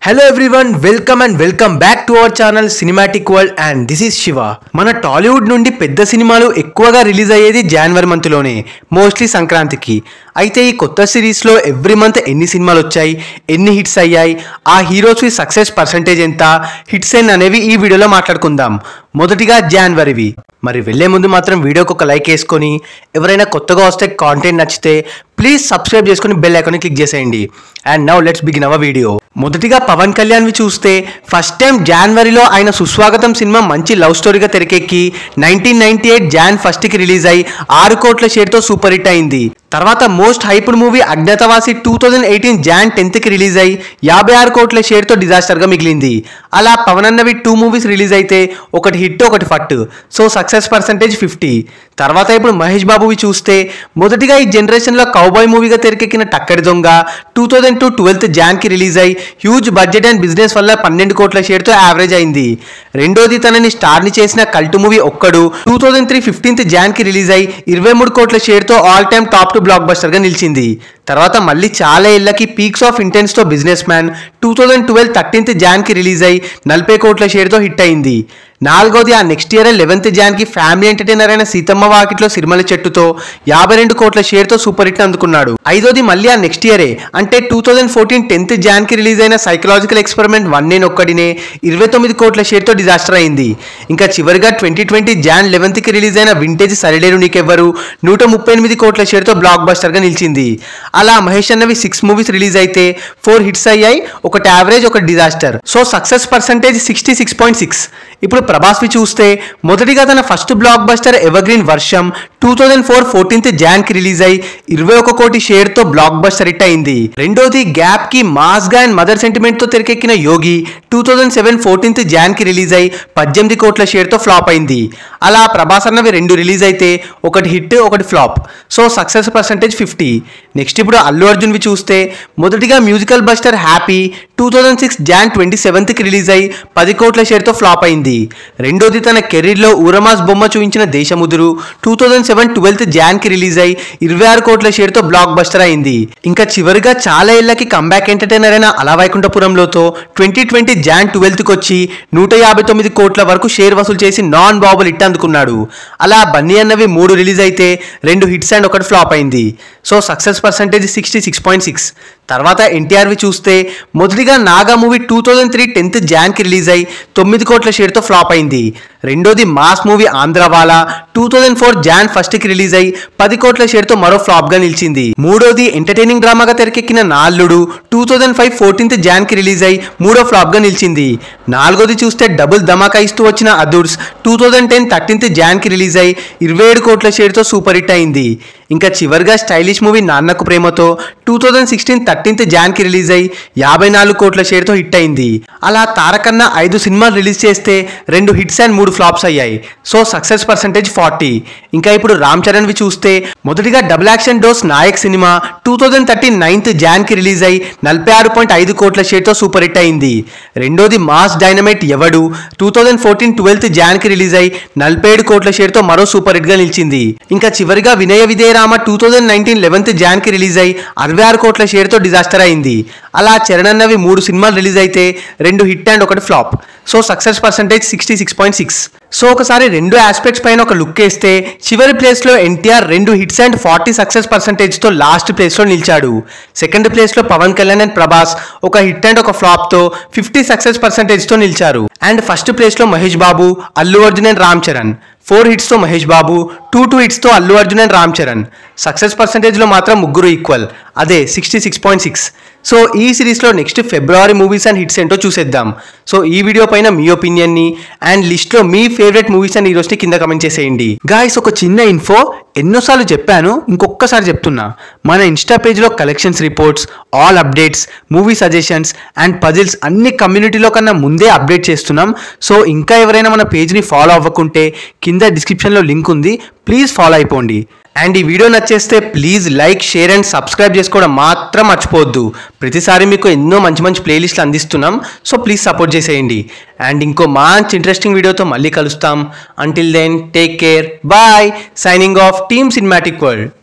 hello everyone welcome and welcome back to our channel cinematic world and this is Shiva మన టాలీవుడ్ నుండి పెద్ద సినిమాలు ఎక్కువగా రిలీజ్ అయ్యేది జనవరి మంత్లోనే మోస్ట్లీ సంక్రాంతికి అయితే ఈ కొత్త సిరీస్లో ఎవ్రీ మంత్ ఎన్ని సినిమాలు వచ్చాయి ఎన్ని హిట్స్ అయ్యాయి ఆ హీరోస్వి సక్సెస్ పర్సంటేజ్ ఎంత హిట్స్ ఎన్ అనేవి ఈ వీడియోలో మాట్లాడుకుందాం మొదటిగా జాన్వరివి మరి వెళ్లే ముందు మాత్రం వీడియోకి ఒక లైక్ వేసుకొని ఎవరైనా కొత్తగా వస్తే కాంటెంట్ నచ్చితే ప్లీజ్ సబ్స్క్రైబ్ చేసుకొని బెల్ ఐకాన్ క్లిక్ చేసేయండి and now let's begin our video మొదటిగా పవన్ కళ్యాణ్వి చూస్తే ఫస్ట్ టైం జాన్వరిలో ఆయన సుస్వాగతం సినిమా మంచి లవ్ స్టోరీగా తెరకెక్కి నైన్టీన్ నైన్టీ ఎయిట్ జాన్ ఫస్ట్కి రిలీజ్ అయి ఆరు కోట్ల షేర్తో సూపర్ హిట్ అయింది తర్వాత most hyped movie Agnyaathavaasi two thousand eighteen Jan టెన్త్కి రిలీజ్ అయి యాభై ఆరు కోట్ల షేర్తో డిజాస్టర్గా మిగిలింది అలా పవన్ అన్నవి టూ మూవీస్ రిలీజ్ అయితే ఒకటి హిట్ ఒకటి ఫట్ సో సక్సెస్ పర్సంటేజ్ ఫిఫ్టీ తర్వాత ఇప్పుడు మహేష్ బాబువి చూస్తే మొదటిగా ఈ జనరేషన్లో కౌబాయ్ మూవీగా తెరకెక్కిన Takkari Donga two thousand two twelfth జాన్కి రిలీజ్ అయి హ్యూజ్ బడ్జెట్ అండ్ బిజినెస్ వల్ల పన్నెండు కోట్ల షేర్తో యావరేజ్ అయింది రెండోది తనని స్టార్ని చేసిన cult movie Okkadu two thousand three fifteenth జాన్కి రిలీజ్ అయి ఇరవై మూడు కోట్ల షేర్తో ఆల్ టైమ్ టాప్ టు బ్లాక్ బస్టర్గా నిలిచింది తర్వాత మళ్ళీ చాలా ఏళ్ళకి పీక్స్ ఆఫ్ ఇంటెన్స్తో businessman two thousand twelve thirteenth జాన్కి రిలీజ్ అయి నలభై కోట్ల షేర్తో హిట్ అయింది నాలుగోది ఆ నెక్స్ట్ ఇయర్ లెవెన్త్ జాన్కి ఫ్యామిలీ ఎంటర్టైనర్ అయిన సీతమ్మ వాకిట్లో సిరిమల చెట్టుతో యాభై రెండు కోట్ల షేర్తో సూపర్ హిట్ అందుకున్నాడు ఐదోది మళ్ళీ ఆ నెక్స్ట్ ఇయరే అంటే టూ థౌజండ్ ఫోర్టీన్ టెన్త్ జాన్కి రిలీజ్ అయిన psychological experiment one Nenu Okkadine ఇరవై తొమ్మిది కోట్ల షేర్తో డిజాస్టర్ అయింది ఇంకా చివరిగా ట్వంటీ ట్వంటీ జాన్ లెవెన్త్కి రిలీజ్ అయిన వింటేజ్ సరిలేరు నీకెవ్వరు నూట ముప్పై ఎనిమిది కోట్ల షేర్తో బ్లాక్ బస్టర్గా నిలిచింది అలా మహేష్ అన్నవి సిక్స్ మూవీస్ రిలీజ్ అయితే ఫోర్ హిట్స్ అయ్యాయి ఒకటి యావరేజ్ ఒక disaster so success percentage sixty six point six ఇప్పుడు ప్రభాస్వి చూస్తే మొదటిగా తన first blockbuster evergreen Varsham two thousand four fourteenth జాన్కి రిలీజ్ అయి ఇరవై ఒక కోటి షేర్తో బ్లాక్ బస్టర్ హిట్ అయింది రెండోది గ్యాప్ కి మాస్ గా అండ్ మదర్ సెంటిమెంట్ తో తెరకెక్కిన Yogi two thousand seven fourteenth జాన్కి రిలీజ్ అయి పద్దెనిమిది కోట్ల షేర్తో ఫ్లాప్ అయింది అలా ప్రభాస్ అన్నవి రెండు రిలీజ్ అయితే ఒకటి హిట్ ఒకటి flop so success percentage fifty next ఇప్పుడు అల్లు అర్జున్వి చూస్తే మొదటిగా musical buster Happy two thousand six Jan twenty సెవెంత్కి రిలీజ్ అయి పది కోట్ల షేర్తో ఫ్లాప్ అయింది రెండోది తన కెరీర్లో ఊరమాస్ బొమ్మ చూపించిన Desamuduru two thousand seven twelfth జాన్కి రిలీజ్ అయి ఇరవై ఆరు కోట్ల షేర్తో బ్లాక్ బస్టర్ అయింది ఇంకా చివరిగా చాలా ఏళ్లకి కంబ్యాక్ ఎంటర్టైనర్ అయిన అలా వైకుంఠపురంలోతో ట్వంటీ ట్వంటీ జాన్ ట్వెల్త్కి వచ్చి నూట యాభై తొమ్మిది కోట్ల వరకు షేర్ వసూలు చేసి నాన్ బాబుల్ హిట్ అందుకున్నాడు అలా బన్నీ అన్నవి మూడు రిలీజ్ అయితే రెండు హిట్స్ అండ్ ఒకటి ఫ్లాప్ అయింది so success percentage sixty six point six తర్వాత ఎన్టీఆర్వి చూస్తే మొదటిగా Naaga movie two thousand three tenth జాన్కి రిలీజ్ అయి తొమ్మిది కోట్ల షేర్తో ఫ్లాప్ అయింది రెండోది mass movie Andhrawala two thousand four Jan ఫస్ట్కి రిలీజ్ అయి పది కోట్ల షేర్తో మరో ఫ్లాప్గా నిలిచింది మూడోది ఎంటర్టైనింగ్ డ్రామాగా తెరకెక్కిన నాల్లుడు టూ థౌజండ్ ఫైవ్ ఫోర్టీన్త్ జాన్కి రిలీజ్ అయి మూడో ఫ్లాప్గా నిలిచింది నాలుగోది చూస్తే డబుల్ ధమాకా ఇస్తూ వచ్చిన Adhurs two thousand ten thirteenth జాన్కి రిలీజ్ అయి ఇరవై ఏడు కోట్ల షేర్తో సూపర్ హిట్ అయింది ఇంకా చివరిగా stylish movie Nannaku Prematho two thousand sixteen thirteenth జాన్కి రిలీజ్ అయి యాభై నాలుగు కోట్ల షేర్తో హిట్ అయింది అలా తారకన్నా ఐదు సినిమాలు రిలీజ్ చేస్తే రెండు హిట్స్ అండ్ మూడు ఫ్లాప్స్ అయ్యాయి సో సక్సెస్ పర్సంటేజ్ ఫార్టీ ఇంకా ఇప్పుడు రామ్ చరణ్వి చూస్తే మొదటిగా double action dose Nayak cinema two thousand thirteen ninth జాన్కి రిలీజ్ అయి నలభై ఆరు పాయింట్ ఐదు కోట్ల షేర్తో సూపర్ హిట్ అయింది రెండోది mass dynamite Yevadu two thousand fourteen twelfth జాన్కి రిలీజ్ అయి నలభై ఏడు కోట్ల షేర్తో మరో సూపర్ హిట్గా నిలిచింది ఇంకా చివరిగా Vinaya Vijayarama two thousand nineteen eleventh జాన్కి రిలీజ్ అయి అరవై ఆరు కోట్ల షేర్తో డిజాస్టర్ అయింది అలా చరణ్ అన్నవి మూడు సినిమాలు రిలీజ్ అయితే రెండు హిట్ అండ్ ఒకటి flop so success percentage sixty six point six so ఒకసారి రెండు ఆస్పెక్ట్స్ పైన ఒక లుక్ వేస్తే చివరి ప్లేస్లో ఎన్టీఆర్ రెండు హిట్స్ అండ్ ఫార్టీ సక్సెస్ పర్సంటేజ్తో లాస్ట్ ప్లేస్లో నిలిచాడు సెకండ్ ప్లేస్లో పవన్ కళ్యాణ్ అండ్ ప్రభాస్ ఒక హిట్ అండ్ ఒక ఫ్లాప్తో ఫిఫ్టీ సక్సెస్ పర్సంటేజ్తో నిలిచారు అండ్ ఫస్ట్ ప్లేస్లో మహేష్ బాబు అల్లు అర్జున్ అండ్ రామ్ చరణ్ ఫోర్ హిట్స్తో మహేష్ బాబు టూ టూ హిట్స్తో అల్లు అర్జున్ అండ్ రామ్ చరణ్ సక్సెస్ పర్సంటేజ్లో మాత్రం ముగ్గురు ఈక్వల్ అదే sixty six point six so ఈ సిరీస్లో next February movies and hits ఏంటో చూసేద్దాం సో ఈ వీడియో పైన మీ ఒపీనియన్ని అండ్ లిస్ట్లో మీ ఫేవరెట్ మూవీస్ అండ్ హీరోస్ని కింద కమెంట్ చేసేయండి గాయస్ ఒక చిన్న ఇన్ఫో ఎన్నోసార్లు చెప్పాను ఇంకొకసారి చెప్తున్నా మన ఇన్స్టా పేజ్లో collections reports all updates movie suggestions and puzzles అన్ని కమ్యూనిటీలో కన్నా ముందే అప్డేట్ చేస్తున్నాం సో ఇంకా ఎవరైనా మన పేజ్ని ఫాలో అవ్వకుంటే కింద డిస్క్రిప్షన్లో లింక్ ఉంది ప్లీజ్ ఫాలో అయిపోండి అండ్ ఈ వీడియో నచ్చేస్తే please like share and subscribe చేసుకోవడం మాత్రం మర్చిపోవద్దు ప్రతిసారి మీకు ఎన్నో మంచి మంచి ప్లేలిస్ట్లు అందిస్తున్నాం సో ప్లీజ్ సపోర్ట్ చేసేయండి అండ్ ఇంకో మంచి ఇంట్రెస్టింగ్ వీడియోతో మళ్ళీ కలుస్తాం until then take care bye signing off team cinematic world